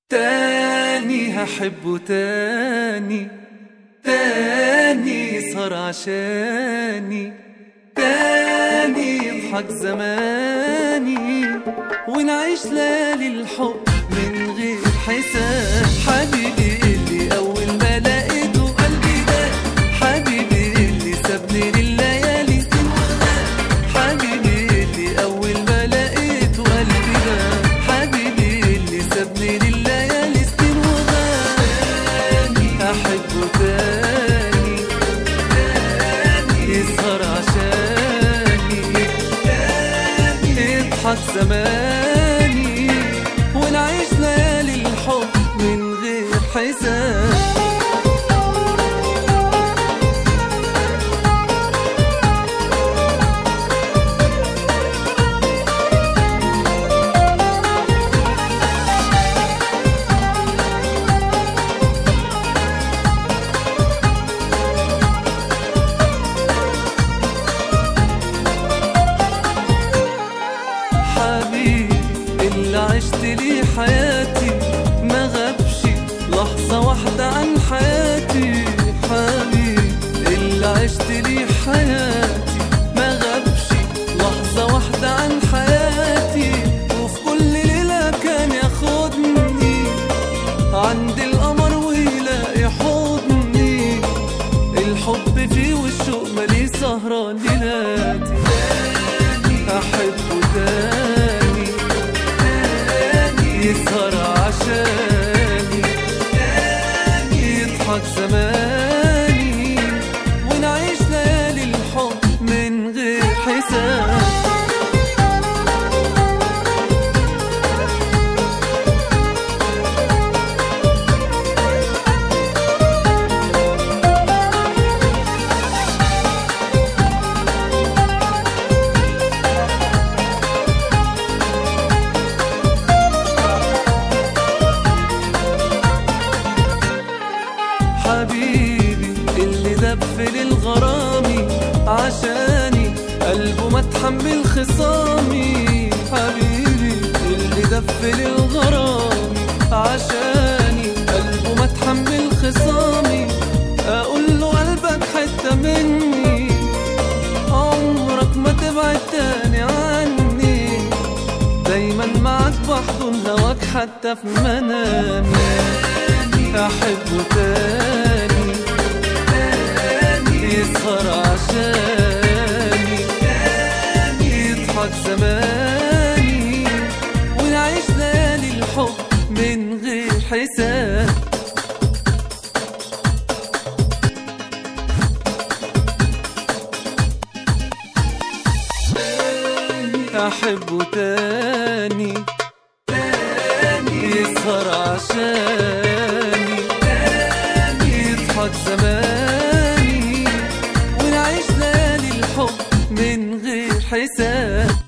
تاني هحبه تاني تاني يسهر عشاني تاني يضحك زماني ونعيش ليالي الحب من غير حساب حبيبي اللي أول ما لقيته قلبي ده حبيبي اللي سابني لليالي سنين حبيبي اللي أول ما لقيته قلبي ده حبيبي اللي سابني لليالي سنين وغاني أحبه تاني يسهر عشاني يضحك زماني ونعيش ليالي الحب من غير حساب حبيبي اللي عشت ليه حياتي ما غابش لحظة واحدة عن حياتي حبيبي اللي عشت ليه حياتي ما غابش لحظة واحدة عن حياتي وفي كل ليلة كان ياخدني عند القمر ويلاقي حضني الحب فيه والشوق مالي سهران ليلاتي أحبه تاني يسهر عشاني يضحك زماني ونعيش ليالي الحب من غير حساب حبيبي اللي دب للغرامي عشاني قلبه ما تحمل خصامي حبيبي اللي دب للغرامي عشاني قلبه ما تحمل خصامي اقول له قلبك حته مني عمرك ما تبعد تاني عني دايما معاك بحضن هواك حتى في منامي أحبه تاني يسهر عشاني يضحك زماني ونعيش ليالي الحب من غير حساب أحبه تاني يسهر عشاني يضحك زماني ونعيش ليالي الحب من غير حساب